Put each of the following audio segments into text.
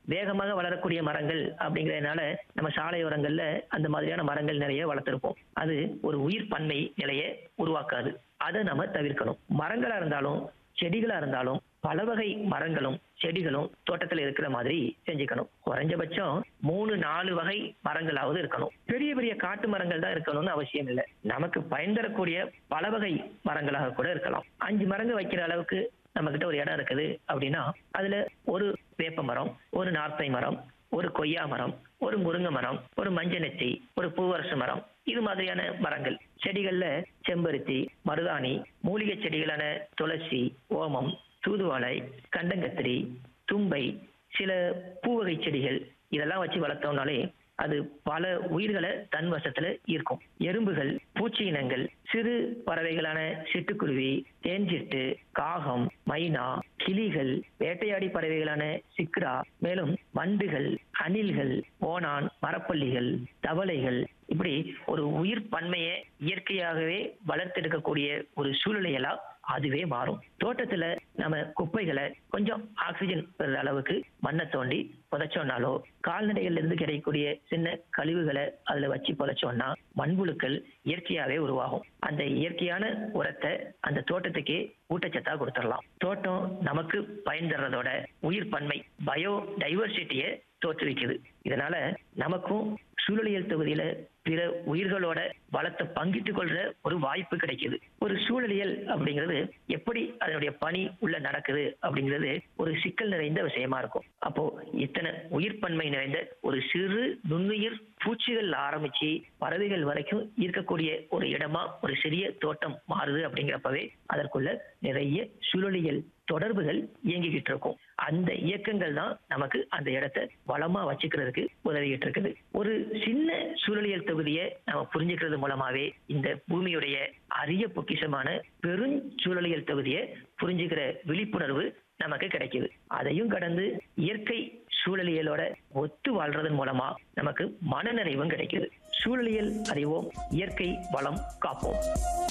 வேகமாக வளரக்கூடிய மரங்கள் அப்படிங்கிறதுனால நம்ம சாலையோரங்கள்ல அந்த மாதிரியான மரங்கள் நிறைய வளர்த்துருப்போம் அது ஒரு உயிர் பன்மை நிலையை உருவாக்காது அதை நம்ம தவிர்க்கணும் மரங்களா இருந்தாலும் செடிகளா இருந்தாலும் பல வகை மரங்களும் செடிகளும் தோட்டத்துல இருக்கிற மாதிரி செஞ்சுக்கணும் குறைஞ்சபட்சம் மூணு நாலு வகை மரங்களாவது இருக்கணும் பெரிய பெரிய காட்டு மரங்கள் தான் இருக்கணும்னு அவசியம் இல்லை நமக்கு பயன் தரக்கூடிய பல வகை மரங்களாக கூட இருக்கலாம் அஞ்சு மரங்கள் வைக்கிற அளவுக்கு நம்ம கிட்ட ஒரு இடம் இருக்குது அப்படின்னா அதுல ஒரு வேப்ப மரம் ஒரு நார்த்தை மரம் ஒரு கொய்யா மரம் ஒரு முருங்கை மரம் ஒரு மஞ்சள் நெத்தி ஒரு பூவரசு மரம் இது மாதிரியான மரங்கள் செடிகள்ல செம்பருத்தி மருதாணி மூலிகை செடிகளான துளசி ஓமம் தூதுவளை கண்டங்கத்திரி தும்பை சில பூவகை செடிகள் இதெல்லாம் வச்சு வளர்த்தோம்னாலே அது பல உயிர்களை தன் வசத்துல ஈர்க்கும் எறும்புகள் பூச்சி இனங்கள் சிறு பறவைகளான சிட்டுக்குருவி தேன்சிட்டு காகம் மைனா கிளிகள் வேட்டையாடி பறவைகளான சிக்ரா மேலும் வண்டுகள் அணில்கள் ஓணான் மரப்பள்ளிகள் தவளைகள் இப்படி ஒரு உயிர் பன்மையை இயற்கையாகவே வளர்த்தெடுக்கக்கூடிய ஒரு சூழ்நிலையெல்லாம் அதுவே மாறும் தோட்டத்துல நம்ம குப்பைகளை கொஞ்சம் ஆக்சிஜன் பெறுற அளவுக்கு மண்ணை தோண்டி புதைச்சோம்னாலோ கால்நடைகள்ல இருந்து கிடைக்கக்கூடிய சின்ன கழிவுகளை அதுல வச்சு புதைச்சோம்னா மண்புழுக்கள் இயற்கையாவே உருவாகும் அந்த இயற்கையான உரத்தை அந்த தோட்டத்துக்கே ஊட்டச்சத்தா கொடுத்துடலாம் தோட்டம் நமக்கு பயன் தர்றதோட உயிர் பன்மை பயோ டைவர்சிட்டியை தோற்றுவிக்குது இதனால நமக்கும் சூழலியல் தொகுதியில பிற உயிர்களோட வளத்தை பங்கிட்டு கொள்ற ஒரு வாய்ப்பு கிடைக்குது ஒரு சூழலியல் அப்படிங்கிறது எப்படி அதனுடைய பணி உள்ள நடக்குது அப்படிங்கிறது ஒரு சிக்கல் நிறைந்த விஷயமா இருக்கும் அப்போ இத்தனை உயிர்ப்பன்மை நிறைந்த ஒரு சிறு நுண்ணுயிர் பூச்சிகள் ஆரம்பிச்சு பறவைகள் வரைக்கும் இருக்கக்கூடிய ஒரு இடமா ஒரு சிறிய தோட்டம் மாறுது அப்படிங்கிறப்பவே அதற்குள்ள நிறைய சூழலியல் தொடர்புகள் இயங்கிக்கிட்டு இருக்கும் அந்த இயக்கங்கள் தான் நமக்கு அந்த இடத்தை வளமா வச்சுக்கிறதுக்கு உதவிக்கிட்டு இருக்குது ஒரு சின்ன சூழலியல் தொகுதியை நம்ம புரிஞ்சுக்கிறது மூலமாவே இந்த பூமியுடைய அரிய பொக்கிஷமான பெருஞ்சூழலியல் தொகுதியை புரிஞ்சுக்கிற விழிப்புணர்வு நமக்கு கிடைக்குது அதையும் கடந்து இயற்கை சூழலியலோட ஒத்து வாழ்றதன் மூலமா நமக்கு மனநிறைவும் கிடைக்குது சூழலியல் அறிவோம் இயற்கை வளம் காப்போம்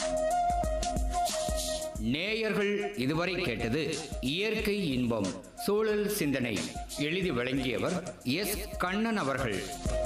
நேயர்கள் இதுவரை கேட்டது இயற்கை இன்பம் சூழல் சிந்தனை எழுதி வழங்கியவர் எஸ் கண்ணன் அவர்கள்